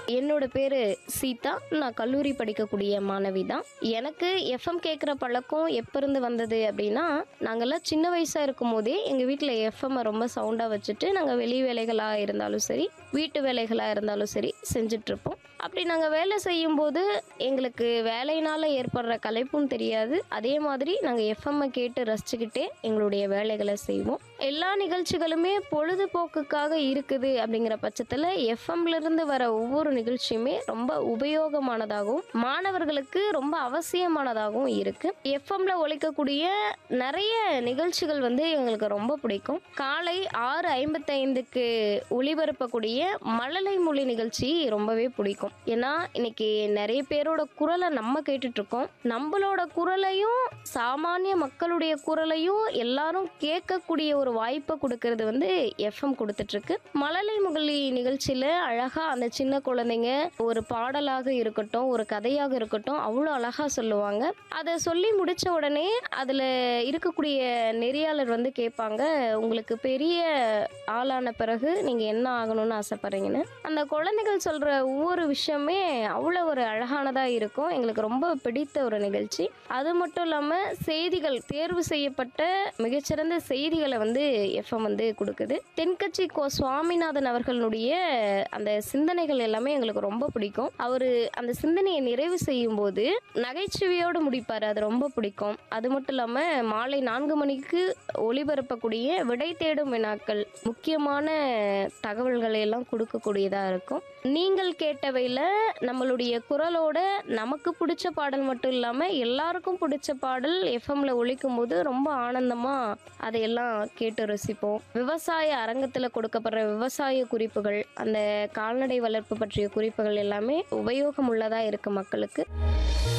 என்னோட பேரு சீதா நான் கல்லூரி படிக்கக்கூடிய மாணவி தான் எனக்கு எஃப்எம் கேட்குற பழக்கம் எப்போ இருந்து வந்தது அப்படின்னா நாங்கள்லாம் சின்ன வயசாக இருக்கும் போதே எங்கள் வீட்டில் எஃப்எம்மை ரொம்ப சவுண்டாக வச்சுட்டு நாங்கள் வெளி வேலைகளாக இருந்தாலும் சரி வீட்டு வேலைகளாக இருந்தாலும் சரி செஞ்சிட்ருப்போம் அப்படி நாங்கள் வேலை செய்யும்போது எங்களுக்கு வேலையினால் ஏற்படுற கலைப்பும் தெரியாது அதே மாதிரி நாங்கள் எஃப்எம்மை கேட்டு ரசிச்சுக்கிட்டே எங்களுடைய வேலைகளை செய்வோம் எல்லா நிகழ்ச்சிகளுமே பொழுதுபோக்குக்காக இருக்குது அப்படிங்கிற பட்சத்தில் எஃப்எம்லேருந்து வர ஒவ்வொரு நிகழ்ச்சியுமே ரொம்ப உபயோகமானதாகவும் மாணவர்களுக்கு ரொம்ப அவசியமானதாகவும் இருக்கு எஃப்எம்ல ஒழிக்கக்கூடிய நிறைய நிகழ்ச்சிகள் வந்து எங்களுக்கு ரொம்ப பிடிக்கும் காலை ஆறு ஐம்பத்தைந்துக்கு ஒளிபரப்பக்கூடிய மழலை மொழி நிகழ்ச்சி ரொம்பவே பிடிக்கும் ஏன்னா இன்னைக்கு நிறைய பேரோட குரலை நம்ம கேட்டுட்டு இருக்கோம் நம்மளோட குரலையும் சாமானிய மக்களுடைய குரலையும் எல்லாரும் கேட்கக்கூடிய ஒரு வாய்ப்பை கொடுக்கறது வந்து எஃப்எம் கொடுத்துட்டு இருக்கு மழலை முகலி நிகழ்ச்சியில அழகா அந்த சின்ன குழந்தைங்க ஒரு பாடலாக இருக்கட்டும் ஒரு கதையாக இருக்கட்டும் அவ்வளோ அழகா சொல்லுவாங்க அதை சொல்லி முடிச்ச உடனே அதுல இருக்கக்கூடிய நெறியாளர் வந்து கேட்பாங்க உங்களுக்கு பெரிய ஆளான பிறகு நீங்க என்ன ஆகணும்னு ஆசைப்படுறீங்கன்னு அந்த குழந்தைகள் சொல்ற ஒவ்வொரு விஷயமே அவ்வளோ ஒரு அழகானதா இருக்கும் எங்களுக்கு ரொம்ப பிடித்த ஒரு நிகழ்ச்சி அது மட்டும் இல்லாம செய்திகள் தேர்வு செய்யப்பட்ட மிகச்சிறந்த செய்திகளை வந்து எஃப்எம் வந்து கொடுக்குது தென்கட்சி கோ சுவாமிநாதன் அவர்களுடைய அந்த சிந்தனைகள் எல்லாமே எங்களுக்கு ரொம்ப பிடிக்கும் அவர் அந்த சிந்தனையை நிறைவு செய்யும் போது நகைச்சுவையோடு முடிப்பார் அது ரொம்ப பிடிக்கும் அது மட்டும் இல்லாமல் மாலை நான்கு மணிக்கு ஒளிபரப்பக்கூடிய விடை தேடும் வினாக்கள் முக்கியமான தகவல்களை எல்லாம் கொடுக்கக்கூடியதாக இருக்கும் நீங்கள் கேட்டவையில் நம்மளுடைய குரலோட நமக்கு பிடிச்ச பாடல் மட்டும் இல்லாமல் எல்லாருக்கும் பிடிச்ச பாடல் எஃப்எம்ல ஒழிக்கும் போது ரொம்ப ஆனந்தமாக அதையெல்லாம் கேட்டு ரசிப்போம் விவசாய அரங்கத்தில் கொடுக்கப்படுற விவசாய குறிப்புகள் அந்த கால்நடை வளர்ப்பு பற்றிய குறிப்புகள் எல்லாமே உபயோகம் உள்ளதாக இருக்குது மக்களுக்கு